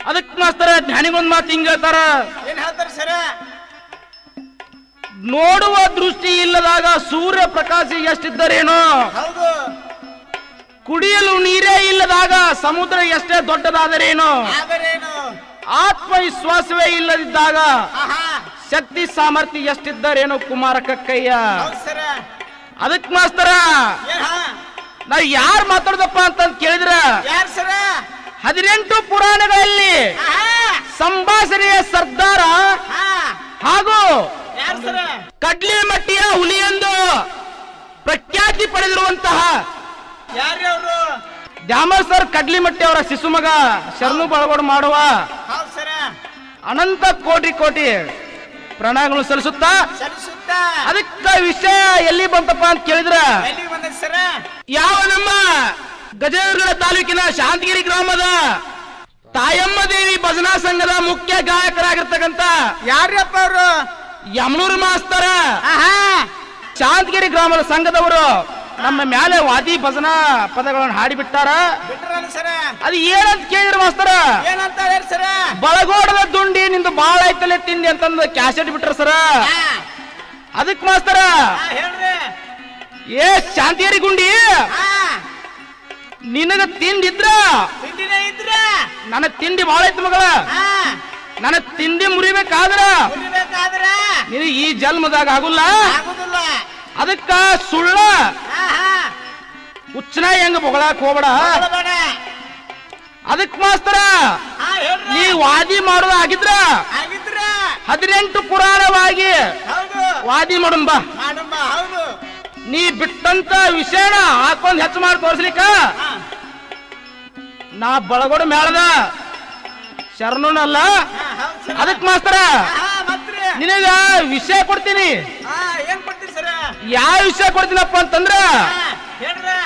ಅದಕ್ ಮಾಸ್ತರ ಜ್ಞಾನಿಗೊಂದ್ ಮಾತು ಹಿಂಗ ಹೇಳ್ತಾರ ಏನ್ ಹೇಳ್ತಾರ ಸರ ನೋಡುವ ದೃಷ್ಟಿ ಇಲ್ಲದಾಗ ಸೂರ್ಯ ಪ್ರಕಾಶ ಎಷ್ಟಿದ್ದರೇನೋ ಹೌದು ಕುಡಿಯಲು ನೀರೇ ಇಲ್ಲದಾಗ ಸಮುದ್ರ ಎಷ್ಟೇ ದೊಡ್ಡದಾದರೇನು ಆದರೇನು ಆತ್ಮವಿಶ್ವಾಸವೇ ಇಲ್ಲದಿದ್ದಾಗ ಆಹಾ ಶಕ್ತಿ ಸಾಮರ್ಥ್ಯ ಎಷ್ಟಿದ್ದರೇನು ಕುಮಾರ ಕಕ್ಕಯ್ಯ ಹೌದ್ ಸರ ಅದಕ್ ಮಾಸ್ತರ ಏನ್ ಹಾ ನಾ ಯಾರ್ ಮಾತಾಡ್ದಪ್ಪ ಅಂತ ಕೇಳಿದ್ರ ಯಾರ್ ಸರ ಹದಿನೆಂಟು ಪುರಾಣಗಳಲ್ಲಿ ಆಹಾ ಸಂಭಾಷಣೆಯ ಸರ್ದಾರ ಹಾ ಹಾಗೂ ಯಾರ್ ಸರ ಕಡ್ಲಿ ಮಟ್ಟಿಯ ಹುಲಿಯೆಂದು ಪ್ರಖ್ಯಾತಿ ಪಡೆದಿರುವಂತಹ ಯಾರ್ರಿ ಅವರು ದ್ಯಾಮಸರ್ ಕಡ್ಲಿಮಟ್ಟಿ ಅವರ ಶಿಶು ಮಗ ಶರಣು ಬಳಗೋಡು ಮಾಡುವ ಹೌದ್ ಸರ ಅನಂತ ಕೋಟಿ ಕೋಟಿ ಪ್ರಣಾಮಗಳು ಸಲ್ಲಿಸುತ್ತಾ ಸರಿಸುತ್ತ ಅದಕ್ಕ ವಿಷಯ ಎಲ್ಲಿ ಬಂತಪ್ಪ ಅಂತ ಕೇಳಿದ್ರ ಎಲ್ಲಿಗೆ ಬಂದೈತಿ ಸರ ಯಾವ ನಮ್ಮ ಗಜೇಂದ್ರ ತಾಲೂಕಿನ ಶಾಂತಗಿರಿ ಗ್ರಾಮದ ತಾಯಮ್ಮ ದೇವಿ ಭಜನಾ ಸಂಘದ ಮುಖ್ಯ ಗಾಯಕರಾಗಿರ್ತಕ್ಕಂಥ ಯಾರ್ಯಪ್ಪ ಅವರು ಯಮನೂರು ಮಾಸ್ತರ ಆಹಾ ಶಾಂತಗಿರಿ ಗ್ರಾಮದ ಸಂಘದವರು ನಮ್ಮ ಮ್ಯಾಲೆ ವಾದಿ ಭಜನಾ ಪದಗಳನ್ನು ಹಾಡಿಬಿಟ್ಟಾರ ಬಿಟ್ರಲ್ಲ ಸರ ಅದು ಏನಂತ ಕೇಳಿದ್ರ ಮಾಸ್ತರ ಏನಂತ ಹೇಳಿ ಸರ ಬಳಗೋಡದ ದುಂಡಿ ನಿಂದು ಬಾಳ ಐತಲೆ ತಿಂಡಿ ಅಂತಂದು ಕ್ಯಾಸೆಟ್ ಬಿಟ್ರ ಸರ ಹಾ ಅದಕ್ ಮಾಸ್ತರ ಹಾ, ಹೇಳ್ರಿ ಏ ಶಾಂತಿಯರಿ ಗುಂಡಿ ಹಾ ನಿನಗ ತಿಂದಿದ್ರ ತಿಂಡಿನೇ ಇದ್ರ ನನ್ನ ತಿಂಡಿ ಬಾಳ ಐತಿ ಮಗಳ ಹಾ ನನ್ನ ತಿಂಡಿ ಮುರಿಬೇಕಾದ್ರ ಕುಡಿಬೇಕಾದ್ರ ನಿನಗೆ ಈ ಜನ್ಮದಾಗ ಆಗುಲ್ಲ ಆಗುದಿಲ್ಲ ಅದಕ್ಕ ಸುಳ್ಳ ಹಾ ಹಾ ಹುಚ್ಚನ ಹೆಂಗ ಬೊಗಳಾಕ್ ಹೋಗ್ಬೇಡ ಬೇಡ ಅದಕ್ ಮಾಸ್ತರ ಹಾ ಹೇಳ್ರಿ ನೀ ವಾದಿ ಮಾಡೋದು ಆಗಿದ್ರ ಆಗಿದ್ರ ಹದಿನೆಂಟು ಪುರಾಣವಾಗಿ ಹೌದು ವಾದಿ ಮಾಡೋಣ ಬಾ ಮಾಡಮ್ಮ ಹೌದು ನೀ ಬಿಟ್ಟಂತ ವಿಷಯನ ಹಾಕೊಂಡ್ ಹೆಚ್ಚು ಮಾಡಿ ತೋರ್ಸ್ಲಿಕ್ಕ ಹಾ ನಾ ಬಳಗೋಡ ಮೇಳದ ಶರಣನಲ್ಲ ಹಾ ಹೌದು ಸರ ಅದಕ್ ಮಾಸ್ತರ ಹಾ ಮತ್ರಿ ನಿನಗ ವಿಷಯ ಕೊಡ್ತೀನಿ ಹಾ ಏನ್ ಕೊಡ್ತೀರಿ ಸರ ಯಾವ ವಿಷಯ ಕೊಡ್ತೀನಪ್ಪ ಅಂತಂದ್ರ ಹಾ ಹೇಳ್ರಿ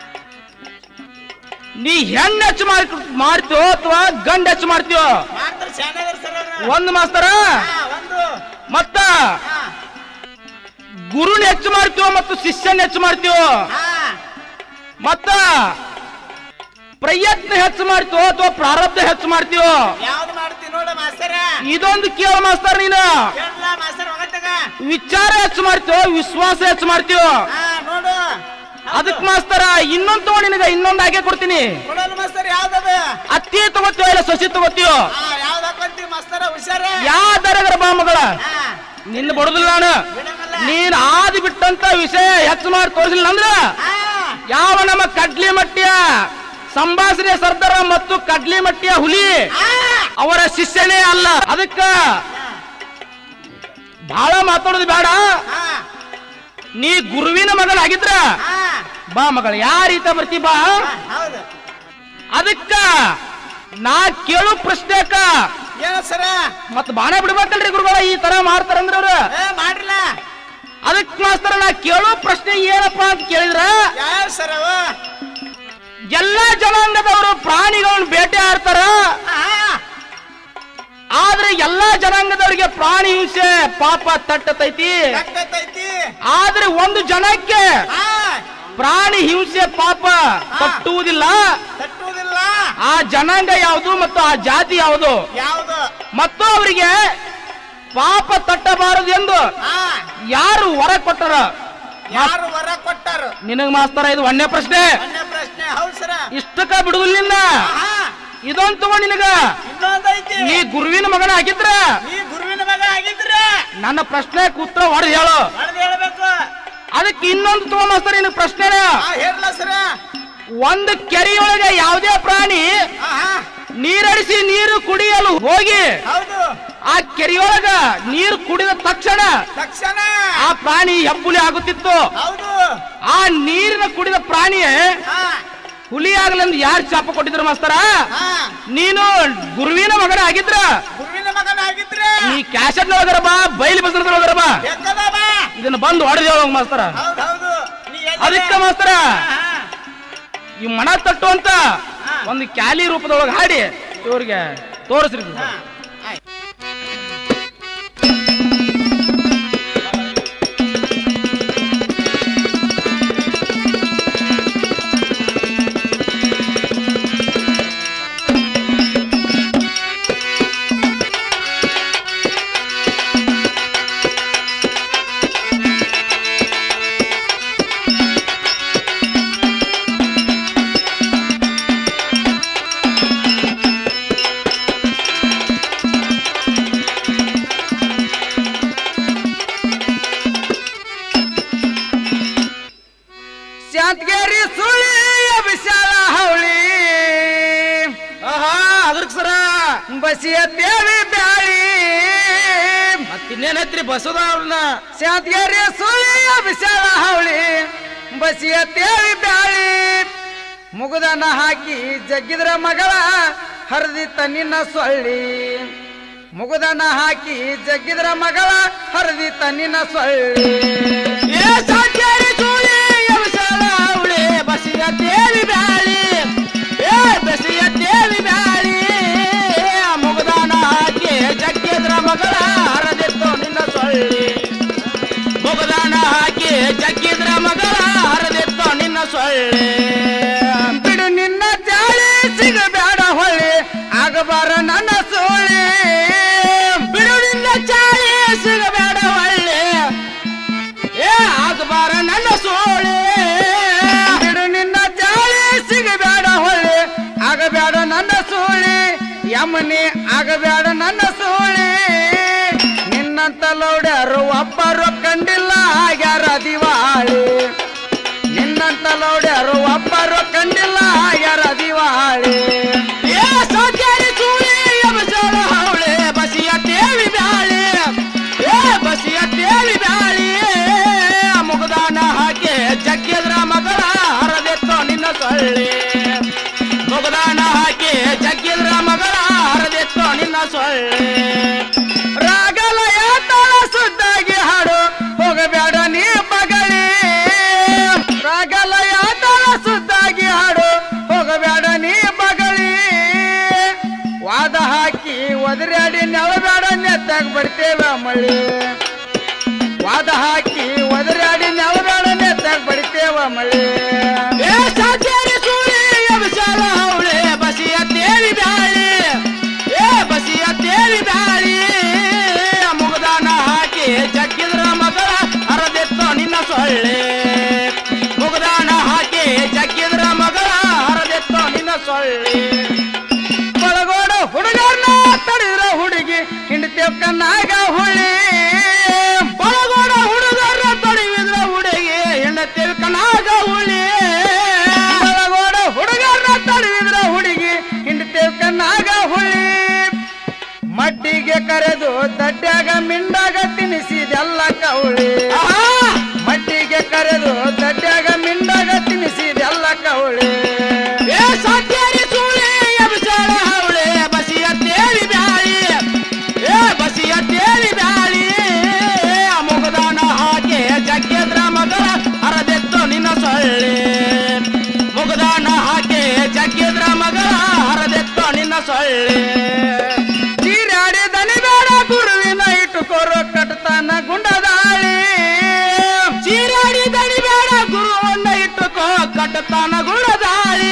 ನೀ ಹೆಣ್ಣು ಹೆಚ್ಚು ಮಾರ್ ಮಾಡ್ತೀವೋ ಅಥವಾ ಗಂಡ ಹೆಚ್ಚು ಮಾಡ್ತೀವೋ ಮಾಡ್ತಾರ ಶಾನಗರ್ ಸರ್ ಅವ್ರು. ಒಂದ್ ಮಾಸ್ತರ ಹಾ ಒಂದು ಮತ್ತ ಹಾ ಗುರುನ ಹೆಚ್ಚು ಮಾಡ್ತೀವೋ ಮತ್ತು ಶಿಷ್ಯನ ಹೆಚ್ಚು ಮಾಡ್ತೀವೋ ಹಾ ಮತ್ತ ಪ್ರಯತ್ನ ಹೆಚ್ಚು ಮಾಡ್ತೀವೋ ಅಥವಾ ಪ್ರಾರಬ್ಧ ಹೆಚ್ಚು ಮಾಡ್ತೀವೋ ಯಾವ್ದು ಮಾಡ್ತೀವಿ ನೋಡ ಮಾಸ್ತರ ಇದೊಂದು ಕೇಳ ಮಾಸ್ತರ್ ನೀನು ಹೇಳ್ಲ ಮಾಸ್ತರ ಹೋಗತ್ತಾಗ ವಿಚಾರ ಹೆಚ್ಚು ಮಾಡ್ತೀವೋ ವಿಶ್ವಾಸ ಹೆಚ್ಚು ಮಾಡ್ತೀವೋ ಹಾ ನೋಡು ಅದಕ್ ಮಾಸ್ತರ ಇನ್ನೊಂದ್ ತಗೊಂಡ್ ನಿನಗ ಇನ್ನೊಂದ್ ಆಗೆ ಕೊಡ್ತೀನಿ ಕೊಡೋಲ್ಲ ಮಾಸ್ತರ ಯಾವ್ದದ ಅತ್ತಿ ತಗೋತೀವೋ ಇಲ್ಲ ಸೊಸಿ ತಗೋತೀವೋ ಹಾ ಯಾವ್ದು ಹಾಕೊಂತೀವಿ ಮಾಸ್ತರ ಹುಷಾರ ಯಾ ದರಗರ ಬಾ ಮಗಳ ಹಾ ನಿನ್ನ ಬಡುದಿಲ್ಲ ನಾನು ಬಿಡಮಲ್ಲ ನೀನ್ ಆದಿ ಬಿಟ್ಟಂತ ವಿಷಯ ಹೆಚ್ಚು ಮಾಡಿ ತೋರಿಸಿಲ್ಲ ಅಂದ್ರ ಹಾ ಯಾವ ನಮ್ಮ ಕಡ್ಲಿ ಮಟ್ಟಿಯ ಸಂಭಾಷಣೆ ಸರ್ದಾರ ಮತ್ತು ಕಡ್ಲಿ ಮಟ್ಟಿಯ ಹುಲಿ ಹಾ ಅವರ ಶಿಷ್ಯನೇ ಅಲ್ಲ ಅದಕ್ಕ ಬಹಳ ಮಾತಾಡೋದು ಬೇಡ ಹಾ ನೀ ಗುರುವಿನ ಮಗಳಾಗಿದ್ರ ಹಾ ಬಾ ಮಗಳ ಯಾವ ರೀತಿ ಬರ್ತಿ ಬಾ ಹಾ, ಹೌದು ಅದಕ್ಕ ನಾ ಕೇಳು ಪ್ರಶ್ನೆಕ ಏನ ಸರ ಮತ್ ಬಾಣ ಬಿಡ್ಬೇಕಲ್ರಿ ಗುರುಗಳ ಈ ತರ ಮಾಡ್ತಾರಂದ್ರ ಅವ್ರು ಏ ಮಾಡ್ರಲ್ಲ ಅದಕ್ ಮಾಸ್ತರ ನಾ ಕೇಳೋ ಪ್ರಶ್ನೆ ಏನಪ್ಪಾ ಅಂತ ಕೇಳಿದ್ರ ಯಾವ ಸರ ಅವ? ಎಲ್ಲಾ ಜನಾಂಗದವರು ಪ್ರಾಣಿಗಳನ್ನ ಬೇಟೆ ಆಡ್ತಾರ ಹಾ ಆದ್ರೆ ಎಲ್ಲಾ ಜನಾಂಗದವರಿಗೆ ಪ್ರಾಣಿ ಹಿಂಸೆ ಪಾಪ ತಟ್ಟತೈತಿ ಕಟ್ಟತೈತಿ ಆದ್ರೆ ಒಂದು ಜನಕ್ಕೆ ಹಾ ಪ್ರಾಣಿ ಹಿಂಸೆ ಪಾಪ ತಟ್ಟುವುದಿಲ್ಲ ತಟ್ಟುವುದಿಲ್ಲ ಆ ಜನಾಂಗ ಯಾವುದು ಮತ್ತು ಆ ಜಾತಿ ಯಾವುದು ಯಾವ್ದು ಮತ್ತು ಅವರಿಗೆ ಪಾಪ ತಟ್ಟಬಾರದು ಎಂದು ಹಾ ಯಾರು ಹೊರ ಕೊಟ್ಟರ ಯಾರು ವರ ಕೊಟ್ಟಾರು ನಿನಗ್ ಮಾಸ್ತರ ಇದು ಒಂದೇ ಪ್ರಶ್ನೆ ಒಂದೇ ಪ್ರಶ್ನೆ ಹೌದ್ ಸರ ಇಷ್ಟಕ್ಕ ಬಿಡುವುದಿಲ್ಲ ಹಾ ಇದೊಂದು ತಗೊಂಡ್ ನಿನಗ ಇನ್ನೊಂದೈತಿ ನೀ ಗುರುವಿನ ಮಗನ ಆಗಿದ್ರ ನೀ ಗುರುವಿನ ಮಗ ಆಗಿದ್ರ ನನ್ನ ಪ್ರಶ್ನೆ ಕೂತ್ರ ಹೊಡೆದು ಹೇಳು ಹೊಡೆದು ಹೇಳ್ಬೇಕು ಅದಕ್ಕೆ ಇನ್ನೊಂದು ತಗೊಂಡ್ ಮಾಸ್ತರ ನಿನಗೆ ಪ್ರಶ್ನೆ ಹಾ ಹೇಳಲ್ಲ ಸರ ಒಂದು ಕೆರೆಯೊಳಗೆ ಯಾವುದೇ ಪ್ರಾಣಿ ಹಾ ಹಾ ನೀರಡಿಸಿ ನೀರು ಕುಡಿಯಲು ಹೋಗಿ ಹೌದು ಆ ಕೆರೆಯೊಳಗ ನೀರು ಕುಡಿದ ತಕ್ಷಣ ತಕ್ಷಣ ಆ ಪ್ರಾಣಿ ಹೆಬ್ಬುಲಿ ಆಗುತ್ತಿತ್ತು ಹೌದು ಆ ನೀರಿನ ಕುಡಿದ ಪ್ರಾಣಿ ಹಾ ಹುಲಿ ಆಗ್ಲೆಂದು ಯಾರು ಚಾಪ ಕೊಟ್ಟಿದ್ರು ಮಾಸ್ತರ ಹಾ ನೀನು ಗುರುವಿನ ಮಗನ ಆಗಿದ್ರ ಗುರುವಿನ ಮಗನಾಗಿದ್ರೆ ಈ ಕ್ಯಾಸೆಟ್ ಒಳಗರ ಬಾ ಬೈಲ್ ಬಸರದ ಒಳಗರ ಬಾ ಬೇಕಾದ ಬಾ ಇದನ್ನ ಬಂದು ಹೊಡೆದ ಹೇಳೋಂಗ್ ಮಾಸ್ತರ ಹೌದು ಹೌದು ನೀ ಎಲ್ಲಿ- ಅದಕ್ಕೆ ಮಾಸ್ತರ ಹಾ, ಈ ಮಣ ತಟ್ಟು ಅಂತ ಒಂದು ಕ್ಯಾಲಿ ರೂಪದೊಳಗೆ ಹಾಡಿ ಇವ್ರಿಗೆ ತೋರಿಸ್ರಿ ಹಾ, ಆಯ್ತು. ಅದ್ರಕ್ ಸರ ಬಸಿಯ ತೇವಿ ಬ್ಯಾಳಿ ಮತ್ತಿನ್ನೇನೈತ್ರಿ ಬಸದ ಅವ್ರನ್ನ ಶಾಂತಿಯರಿ ಸುಳಿಯ ವಿಶಾಲ ಹವಳಿ ಬಸಿಯ ತೇವಿ ಬ್ಯಾಳಿ ಮುಗುದನ ಹಾಕಿ ಜಗ್ಗಿದ್ರ ಮಗಳ ಹರಿದಿತ್ತ ನಿನ್ನ ಸೊಳ್ಳಿ ಮುಗುದನ ಹಾಕಿ ಜಗ್ಗಿದ್ರ ಮಗಳ ಹರಿದಿತ್ತ ನಿನ್ನ ಸೊಳ್ಳಿ ಏ ಸಾಕ್ಯಾರಿ ಚೂಳಿ ಎಬ್ಸಳ ಅವಳಿ ಬಸಿಯ ತೇವಿ ಬ್ಯಾಳಿ ಏ ಬಸಿಯ ತೇವಿ ಬ್ಯಾಳಿ ಮುಗದಾನ ಹಾಕಿ ಜಗ್ಗಿದ್ರ ಮಗಳ ಹರದಿತ್ತು ನಿನ್ನ ಸೊಳ್ಳಿ ಮುಗದಾನ ಹಾಕಿ ಜಗ್ಗಿದ್ರ ಮಗಳ ಹರದಿತ್ತು ನಿನ್ನ ಸೊಳ್ಳಿ ಬಿಡು ನಿನ್ನ ಚಾಳಿ ಸಿಗಬೇಡ ಹೊಳ್ಳಿ ಆಗಬಾರ ನನ್ನ ಸೋಳಿ ಬಿಡುವಿಂದ ಚಾಳಿ ಸಿಗಬೇಡ ಒಳ್ಳೆ ಏ ಆಗಬಾರ ನನ್ನ ಸೋಳೆ ಬಿಡು ನಿನ್ನ ಚಾಳಿ ಸಿಗಬೇಡ ಹೊಳ್ಳಿ ಆಗಬೇಡ ನನ್ನ ಸೋಳಿ ಯಮನಿ ಆಗಬೇಡ ನನ್ನ ಸೋಳಿ ನಿನ್ನಂತ ಲೌಡ್ಯಾರು ಒಬ್ಬರು ಕಂಡಿಲ್ಲ ಆಗ್ಯಾರ ದಿವಾಳಿ ನಿನ್ನಂತ ಲೌಡ್ಯಾರು ಒಬ್ಬರು ಕಂಡಿಲ್ಲ ಆಗ್ಯಾರ ದಿವಾಳಿ ಏ ಸಾಕ್ಯಾರಿ ಚೂಳಿ ಎಬಸಳ ಹವಳೆ ಬಸಿಯ ತೇವಿ ಬ್ಯಾಳಿ ಏ ಬಸಿಯ ತೇವಿ ಬ್ಯಾಳಿ ಮುಗದಾನ ಹಾಕಿ ಜಗ್ಗಿದ್ರ ಮಗಳ ಹರದೆತ್ತೋ ನಿನ್ನ ಸೊಳ್ಳಿ ಮುಗದಾನ ಹಾಕಿ ಜಗ್ಗಿದ್ರ ಮಗಳ ಹರದೆತ್ತೋ ನಿನ್ನ ಸೊಳ್ಳಿ ರಾಗಲಯ ತಾಳ ಸುದ್ದಾಗಿ ಹಾಡು ಹೋಗಬೇಡ ನೀ ಬಗಳಿ ರಾಗಲಯ ತಾಳ ಸುದ್ದಾಗಿ ಹಾಡು ಹೋಗಬೇಡ ನೀ ಬಗಳಿ ವಾದ ಹಾಕಿ ಒದರಾಡಿ ನೆಳಬೇಡ ನೆತ್ತಾಗ ಬಡ್ತೇವ ಮಳಿ ವಾದ ಹಾಕಿ ಒದರಾಡಿ ನೆಳಬೇಡ ನೆತ್ತಾಗ ಬಡ್ತೇವ ಮಳಿ ಏ ಸಾತ್ಯಾರಿ ಸೂಳಿ ಎಬ್ಸಳ ಹವಳೆ ಬಸಿಯ ತೇವಿ ಬ್ಯಾಳಿ ಏ ಬಸಿಯ ತೇವಿ ಬ್ಯಾಳಿ ಮುಗದಾನ ಹಾಕಿ ಜಗ್ಗಿದ್ರ ಮಗಳ ಹರದೆತ್ತೋ ನಿನ್ನ ಸೊಳ್ಳೆ ಮುಗದಾನ ಹಾಕಿ ಜಗ್ಗಿದ್ರ ಮಗಳ ಹರದೆತ್ತೋ ನಿನ್ನ ಸೊಳ್ಳೆ ಬಳಗೋಡ ಹುಡುಗರ್ನ ತಡಿದ್ರ ಹುಡುಗಿ ಹಿಂಡ್ತೇವ್ ಕಣ್ಣಾಗ ಹುಳಿ ಬಳಗೋಡ ಹುಡುಗರ ತೊಡಿವಿದ್ರ ಹುಡುಗಿ ಹೆಣ್ಣತ್ತೇವಿ ಕಣಾಗ ಹುಳಿ ಬಳಗೋಡ ಹುಡುಗರ್ನ ತಡಿದ್ರ ಹುಡುಗಿ ಹಿಂಡ್ತೇವ್ ಕಣ್ಣಾಗ ಹುಳಿ ಮಡ್ಡಿಗೆ ಕರೆದು ದಡ್ಡ್ಯಾಗ ಮಿಂಡಾಗ ತಿನಿಸಿದೆಲ್ಲ ಕವಳಿ ಆಹಾ! ಮಡ್ಡಿಗೆ ಕರೆದು ದಡ್ಡ್ಯಾಗ ಮಿಂಡಾಗ ತಿನಿಸಿದೆಲ್ಲ ಕವಳಿ ಏ ಸಾತ್ಯಾರಿ ಸೂಳೆ ಎಬ್ಸಳ ಹವಳೆ ಬಸಿಯ ತೇವಿ ಬ್ಯಾಳಿ ಏ ಬಸಿಯ ತೇವಿ ಬ್ಯಾಳಿ ಮುಗದಾನ ಹಾಕಿ ಜಗ್ಗೆದ್ರ ಮಗಳ ಹರದೆತ್ತು ನಿನ್ನ ಸೊಳ್ಳೆ ಮುಗದಾನ ಹಾಕಿ ಜಗ್ಗೆದ್ರ ಮಗಳ ಹರದೆತ್ತು ನಿನ್ನ ಸೊಳ್ಳೆ ಚೀರಾಡಿ ದನಿಬೇಡ ಗುರುವಿನ ಇಟ್ಟುಕೋರೋ ಕಟ್ತಾನ ಗುಂಡದಾಳಿ ಚೀರಾಡಿ ದಣಿಬೇಡ ಗುರುವನ್ನ ಇಟ್ಟುಕೋ ಕಟ್ಟತಾನ ಗುಣದಾಳಿ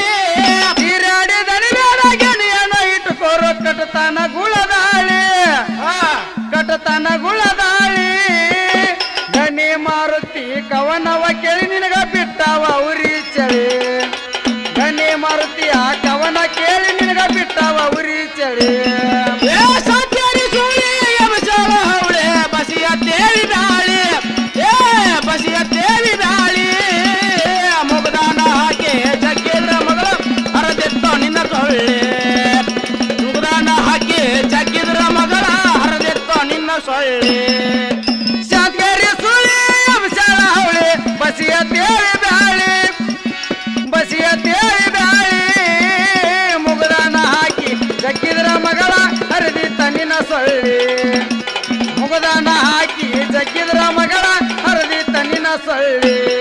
ಚೀರಾಡಿ ದನಿಬೇಡ ಗೆಣಿಯನ ಇಟ್ಟುಕೋರೋ ಕಟ್ತಾನ ಗುಳದಾಳಿ ಕಟತನ ಗುಳದಾಳಿ ಗಣಿ ಮಾರುತಿ ಕವನವ ಕೇಳಿ ನಿನಗ ಬಿಟ್ಟವ ಉರಿ ಚಳಿ ಗಣಿ ಮಾರುತಿಯ ಕವನ ಕೇಳಿ ನಿನಗ ಬಿಟ್ಟವ ಉರಿ ಚಳಿ ಏ ಸತ್ಯರಿ ಸುಳಿ ಎಬಸಳ ಹವಳೆ ಬಸಿಯ ತೇವಿ ಬ್ಯಾಳಿ ಏ ಬಸಿಯ ತೇವಿ ಬ್ಯಾಳಿ ಮುಗದಾನ ಹಾಕಿ ಜಗ್ಗಿದ್ರ ಮಗಳ ಹರದೆತ್ತೋ ನಿನ್ನ ಸೊಳ್ಳೆ ಮುಗದಾನ ಹಾಕಿ ಜಗ್ಗಿದ್ರ ಮಗಳ ಹರದೆತ್ತೋ ನಿನ್ನ ಸೊಳ್ಳೆ ಶಾತ್ಗರಿ ಸುಳಿ ಅಂಶಾಳ ಹವಳಿ ಬಸಿಯ ತೇಳಿ ಬ್ಯಾಳಿ ಬಸಿಯ ತೇಳಿ ಬ್ಯಾಳಿ ಮುಗದಾನ ಹಾಕಿ ಜಗ್ಗಿದ್ರ ಮಗಳ ಹರಿದಿ ತನ್ನಿನ ಸೊಳ್ಳಿ ಮುಗದಾನ ಹಾಕಿ ಜಗ್ಗಿದ್ರ ಮಗಳ ಹರಿದಿ ತನ್ನಿನ ಸೊಳ್ಳಿ